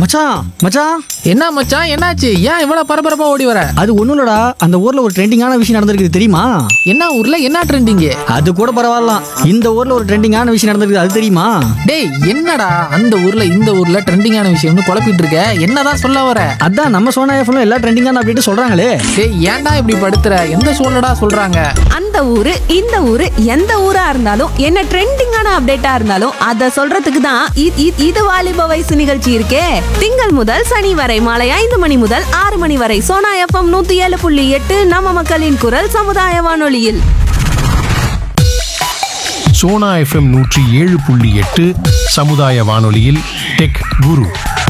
மச்சான் மச்சான் என்ன மச்சான் என்னாச்சு ஏன் இவ்வளவு பரபரப்பா ஓடி வர அது ஒன்றும் இல்லடா அந்த ஊர்ல ஒரு ட்ரெண்டிங்கான விஷயம் நடந்திருக்குது தெரியுமா என்ன ஊர்ல என்ன ட்ரெண்டிங் அது கூட பரவாயில்லாம் இந்த ஊர்ல ஒரு ட்ரெண்டிங்கான விஷயம் நடந்திருக்குது அது தெரியுமா டேய் என்னடா அந்த ஊர்ல இந்த ஊர்ல ட்ரெண்டிங்கான விஷயம்னு குழப்பிட்டு இருக்க என்னதான் சொல்ல வர அதான் நம்ம சோனா எஃப்எம் எல்லா ட்ரெண்டிங்கான அப்படின்ட்டு சொல்றாங்களே டேய் ஏன்டா இப்படி படுத்துற எந்த சூழலடா சொல்றாங்க அந்த ஊரு இந்த ஊரு எந்த ஊரா இருந்தாலும் என்ன ட்ரெண்டிங்கான அப்டேட்டா இருந்தாலும் அத சொல்றதுக்கு தான் இ- இ- இது வாலிப வயசு நிகழ்ச்சி இருக்கே திங்கள் முதல் சனி வரை மாலை ஐந்து மணி முதல் ஆறு மணி வரை சோனா எஃப்எம் நூத்தி ஏழு புள்ளி எட்டு நம்ம மக்களின் குரல் சமுதாய வானொலியில் சோனா எஃப்எம் நூற்றி ஏழு புள்ளி எட்டு சமுதாய வானொலியில் டெக் குரு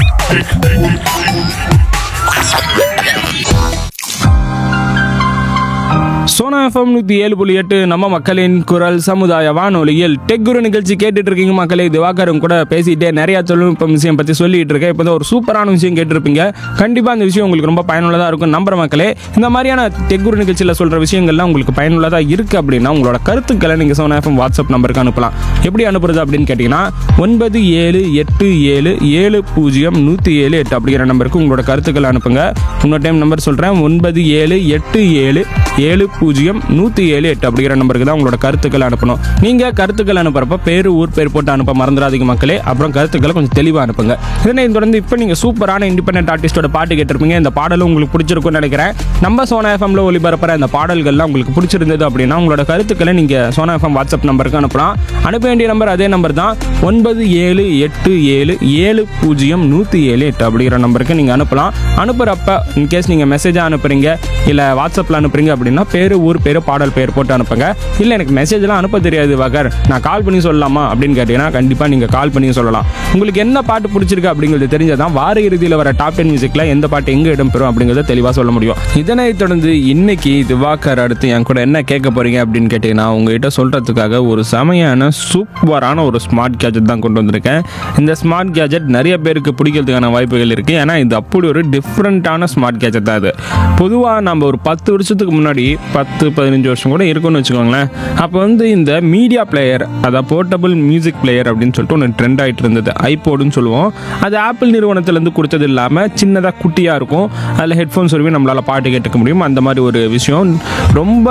சோனா எஃப்எம் நூற்றி ஏழு புள்ளி எட்டு நம்ம மக்களின் குரல் சமுதாய வானொலியில் டெக் குரு நிகழ்ச்சி கேட்டுட்டு இருக்கீங்க மக்களே திவாகரும் கூட பேசிட்டே நிறைய தொழில்நுட்பம் விஷயம் பற்றி சொல்லிட்டு இருக்கேன் இப்போ ஒரு சூப்பரான விஷயம் கேட்டிருப்பீங்க கண்டிப்பாக அந்த விஷயம் உங்களுக்கு ரொம்ப பயனுள்ளதாக இருக்கும் நம்புற மக்களே இந்த மாதிரியான டெக் குரு நிகழ்ச்சியில் சொல்கிற விஷயங்கள்லாம் உங்களுக்கு பயனுள்ளதாக இருக்குது அப்படின்னா உங்களோட கருத்துக்களை நீங்கள் சோனா எஃப்எம் வாட்ஸ்அப் நம்பருக்கு அனுப்பலாம் எப்படி அனுப்புறது அப்படின்னு கேட்டிங்கன்னா ஒன்பது ஏழு எட்டு ஏழு ஏழு பூஜ்ஜியம் நூற்றி ஏழு எட்டு அப்படிங்கிற நம்பருக்கு உங்களோட கருத்துக்களை அனுப்புங்க இன்னொரு டைம் நம்பர் சொல்கிறேன் ஒன்பது ஏழு எட்டு ஏழு ஏழு பூஜ்ஜியம் நூற்றி ஏழு எட்டு அப்படிங்கிற நம்பருக்கு தான் உங்களோட கருத்துக்களை அனுப்பணும் நீங்கள் கருத்துக்கள் அனுப்புறப்ப பேர் ஊர் பேர் போட்டு அனுப்ப மறந்துடாதீங்க மக்களே அப்புறம் கருத்துக்களை கொஞ்சம் தெளிவாக அனுப்புங்க இதனை தொடர்ந்து இப்போ நீங்கள் சூப்பரான இண்டிபெண்டன்ட் ஆர்டிஸ்டோட பாட்டு கேட்டிருப்பீங்க இந்த பாடலும் உங்களுக்கு பிடிச்சிருக்கும்னு நினைக்கிறேன் நம்ம சோனா எஃப்எம்ல ஒளிபரப்புற இந்த பாடல்கள்லாம் உங்களுக்கு பிடிச்சிருந்தது அப்படின்னா உங்களோட கருத்துக்களை நீங்கள் சோனா எஃப்எம் வாட்ஸ்அப் நம்பருக்கு அனுப்பலாம் அனுப்ப வேண்டிய நம்பர் அதே நம்பர் தான் ஒன்பது ஏழு எட்டு ஏழு ஏழு பூஜ்ஜியம் நூற்றி ஏழு எட்டு அப்படிங்கிற நம்பருக்கு நீங்கள் அனுப்பலாம் அனுப்புகிறப்ப இன்கேஸ் நீங்கள் மெசேஜாக அனுப்புறீங்க இல்லை வாட்ஸ்அப்பில் அனுப்புறீங்க அப்படின்னா பேர் ஊர் பேர் பாடல் பேர் போட்டு அனுப்புங்க இல்லை எனக்கு மெசேஜ்லாம் அனுப்ப தெரியாது வகர் நான் கால் பண்ணி சொல்லலாமா அப்படின்னு கேட்டிங்கன்னா கண்டிப்பாக நீங்கள் கால் பண்ணி சொல்லலாம் உங்களுக்கு என்ன பாட்டு பிடிச்சிருக்கு அப்படிங்கிறது தெரிஞ்சதான் வார இறுதியில் வர டாப் டென் மியூசிக்கில் எந்த பாட்டு எங்கே இடம்பெறும் அப்படிங்கிறத தெளிவாக சொல்ல முடியும் இதனைத் தொடர்ந்து இன்னைக்கு திவாகர் அடுத்து என் கூட என்ன கேட்க போறீங்க அப்படின்னு கேட்டிங்கன்னா உங்ககிட்ட சொல்கிறதுக்காக ஒரு செமையான சூப்பரான ஒரு ஸ்மார்ட் கேஜெட் தான் கொண்டு வந்திருக்கேன் இந்த ஸ்மார்ட் கேஜெட் நிறைய பேருக்கு பிடிக்கிறதுக்கான வாய்ப்புகள் இருக்குது ஏன்னா இது அப்படி ஒரு டிஃப்ரெண்ட்டான ஸ்மார்ட் கேஜெட் தான் இது பொதுவாக நம்ம ஒரு பத்து வருஷத்துக்கு முன்னாடி பத்து பதினஞ்சு வருஷம் கூட இருக்குன்னு வச்சுக்கோங்களேன் அப்போ வந்து இந்த மீடியா பிளேயர் அதாவது போர்ட்டபிள் மியூசிக் பிளேயர் அப்படின்னு சொல்லிட்டு ஒன்று ட்ரெண்ட் ஆகிட்டு இருந்தது ஐபோடுன்னு சொல்லுவோம் அது ஆப்பிள் நிறுவனத்துலேருந்து கொடுத்தது இல்லாமல் சின்னதாக குட்டியாக இருக்கும் அதில் ஹெட்ஃபோன்ஸ் வருவி நம்மளால் பாட்டு கேட்டுக்க முடியும் அந்த மாதிரி ஒரு விஷயம் ரொம்ப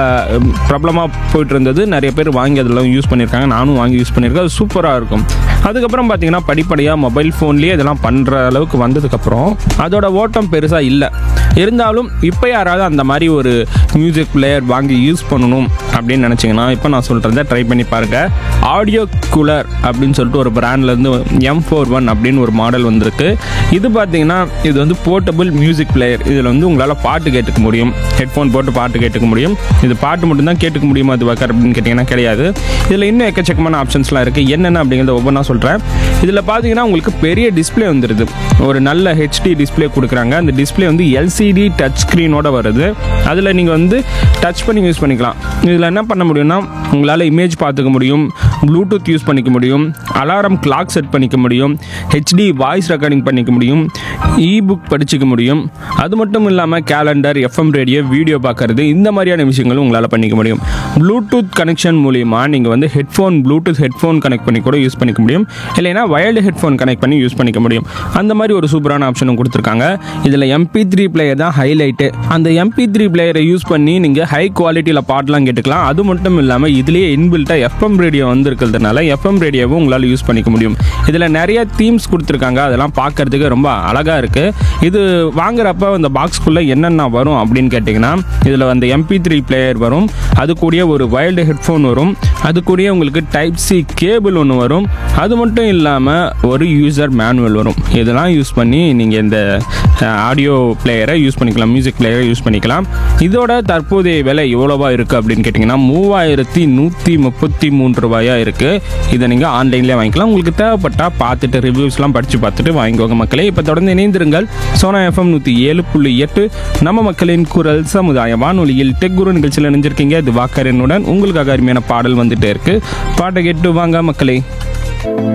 பிரபலமாக போயிட்டு இருந்தது நிறைய பேர் வாங்கி அதெல்லாம் யூஸ் பண்ணியிருக்காங்க நானும் வாங்கி யூஸ் பண்ணியிருக்கேன் அது சூப்பராக இருக்கும் அதுக்கப்புறம் பார்த்தீங்கன்னா படிப்படியாக மொபைல் ஃபோன்லேயே இதெல்லாம் பண்ணுற அளவுக்கு வந்ததுக்கப்புறம் அதோட ஓட்டம் பெருசாக இல்லை இருந்தாலும் இப்போ யாராவது அந்த மாதிரி ஒரு மியூசிக் பிளேயர் வாங்கி யூஸ் பண்ணணும் அப்படின்னு நினச்சிங்கன்னா இப்போ நான் சொல்கிறத ட்ரை பண்ணி பாருங்கள் ஆடியோ கூலர் அப்படின்னு சொல்லிட்டு ஒரு பிராண்ட்லேருந்து எம் ஃபோர் ஒன் அப்படின்னு ஒரு மாடல் வந்திருக்கு இது பார்த்தீங்கன்னா இது வந்து போர்ட்டபிள் மியூசிக் பிளேயர் இதில் வந்து உங்களால் பாட்டு கேட்டுக்க முடியும் ஹெட்ஃபோன் போட்டு பாட்டு கேட்டுக்க முடியும் இது பாட்டு மட்டும்தான் கேட்டுக்க முடியுமா அது வக்கர் அப்படின்னு கேட்டிங்கன்னா கிடையாது இதில் இன்னும் எக்கச்சக்கமான ஆப்ஷன்ஸ்லாம் இருக்குது என்னென்ன அப்படிங்கிறத ஒவ்வொன்றா சொல்கிறேன் இதில் பார்த்தீங்கன்னா உங்களுக்கு பெரிய டிஸ்ப்ளே வந்துடுது ஒரு நல்ல ஹெச்டி டிஸ்ப்ளே கொடுக்குறாங்க அந்த டிஸ்ப்ளே வந்து எல்சிடி டச் ஸ்க்ரீனோட வருது அதில் நீங்கள் வந்து டச் பண்ணி யூஸ் பண்ணிக்கலாம் இதில் என்ன பண்ண முடியும்னா உங்களால் இமேஜ் பார்த்துக்க முடியும் ப்ளூடூத் யூஸ் பண்ணிக்க முடியும் அலாரம் கிளாக் செட் பண்ணிக்க முடியும் ஹெச்டி வாய்ஸ் ரெக்கார்டிங் பண்ணிக்க முடியும் இபுக் படிச்சுக்க முடியும் அது மட்டும் இல்லாமல் கேலண்டர் எஃப்எம் ரேடியோ வீடியோ பார்க்கறது இந்த மாதிரியான விஷயங்களும் உங்களால் பண்ணிக்க முடியும் ப்ளூடூத் கனெக்ஷன் மூலிமா நீங்கள் வந்து ஹெட்ஃபோன் ப்ளூடூத் ஹெட்ஃபோன் கனெக்ட் பண்ணி கூட யூஸ் பண்ணிக்க முடியும் இல்லைன்னா வயர்டு ஹெட்ஃபோன் கனெக்ட் பண்ணி யூஸ் பண்ணிக்க முடியும் அந்த மாதிரி ஒரு சூப்பரான ஆப்ஷனும் கொடுத்துருக்காங்க இதில் எம்பி த்ரீ பிளேயர் தான் ஹைலைட்டு அந்த எம்பி த்ரீ பிளேயரை யூஸ் பண்ணி நீங்கள் ஹை குவாலிட்டியில் பாட்டெலாம் கேட்டுக்கலாம் அது மட்டும் இல்லாமல் இதுலேயே இன்பில்ட்டாக எஃப்எம் ரேடியோ வந்திருக்கிறதுனால எஃப்எம் ரேடியோவும் உங்களால் யூஸ் பண்ணிக்க முடியும் இதில் நிறைய தீம்ஸ் கொடுத்துருக்காங்க அதெல்லாம் பார்க்கறதுக்கு ரொம்ப அழகாக இருக்குது இது வாங்குறப்ப இந்த பாக்ஸ்க்குள்ளே என்னென்ன வரும் அப்படின்னு கேட்டிங்கன்னா இதில் அந்த எம்பி த்ரீ பிளேயர் வரும் அது கூடயே ஒரு வைல்டு ஹெட்ஃபோன் வரும் அது கூடயே உங்களுக்கு டைப் சி கேபிள் ஒன்று வரும் அது மட்டும் இல்லாமல் ஒரு யூசர் மேனுவல் வரும் இதெல்லாம் யூஸ் பண்ணி நீங்கள் இந்த ஆடியோ பிளேயரை யூஸ் பண்ணிக்கலாம் மியூசிக் பிளேயரை யூஸ் பண்ணிக்கலாம் இதோட தற்போதைய விலை எவ்வளோவா இருக்குது அப்படின்னு கேட்டிங்கன்னா மூவாயிரத்தி நூற்றி முப்பத்தி மூன்று ரூபாயாக இருக்குது இதை நீங்கள் ஆன்லைன்லேயே வாங்கிக்கலாம் உங்களுக்கு தேவைப்பட்டால் பார்த்துட்டு ரிவ்யூஸ்லாம் படித்து பார்த்துட்டு வாங்கிக்கோங்க மக்களே இப்போ தொடர்ந்து இணைந்திருங்கள் சோனா எஃப்எம் நூற்றி ஏழு புள்ளி எட்டு நம்ம மக்களின் குரல் சமுதாய வானொலியில் டெக் குரு நிகழ்ச்சியில் இணைஞ்சிருக்கீங்க இது வாக்கரனுடன் உங்களுக்காக அருமையான பாடல் வந்துட்டே இருக்கு பாட்டை கேட்டு வாங்க மக்களே